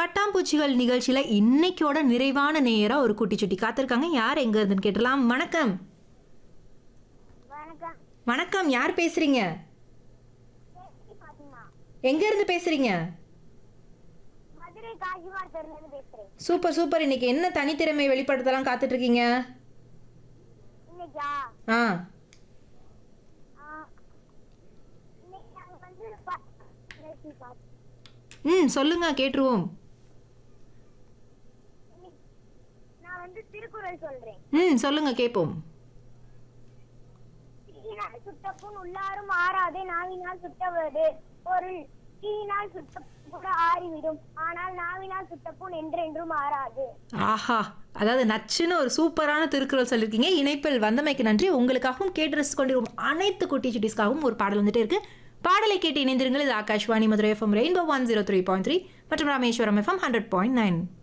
பட்டாம்பூச்சிகள் நிகழ்ச்சியில இன்னைக்கோட நிறைவான நேரா ஒரு குட்டி சுட்டி காத்திருக்காங்க யார் எங்க இருந்துன்னு கேட்டலாம் வணக்கம் வணக்கம் வணக்கம் யார் பேசுறீங்க பேசி பாத்தீமா எங்க இருந்து பேசுறீங்க மதுரை காசிமார் தெருலேருந்து பேசுறேன் சூப்பர் சூப்பர் இன்னைக்கு என்ன தனித்திறமை வெளிப்படுத்தலாம் காத்துட்டு இருக்கீங்க இன்னைக்கா ஆ ஆ, இன்னைக்கு நாங்க வந்து ப- பேசி பார்த்தோம். ம் சொல்லுங்க கேட்டுருவோம் இன்னைக்கு நான் வந்து திருக்குறள் சொல்றேன் ம் சொல்லுங்க கேட்போம் தீயினால் சுட்ட புண் உள்ளாரும் ஆறாதே நாவினால் சுட்டவது பொருள் தீயினால் சுட்ட புண் கூட ஆறிவிடும் ஆனால் நாவினால் சுட்ட புண் என்றென்றும் ஆறாது ஆஹா அதாவது நச்சுன்னு ஒரு சூப்பரான திருக்குறள் சொல்லியிருக்கீங்க இணைப்பில் வந்தமைக்கு நன்றி உங்களுக்காகவும் கேட்டு ரசித்து கொண்டிருக்கும் அனைத்து குட்டி சுட்டிஸ்க்காகவும் ஒரு பாடல் வந்துட்டே இருக்கு பாடலை கேட்டு இணைந்திருங்கள் இது Akashvani Madurai FM rainbow one zero three point three மற்றும் Rameswaram FM hundred point nine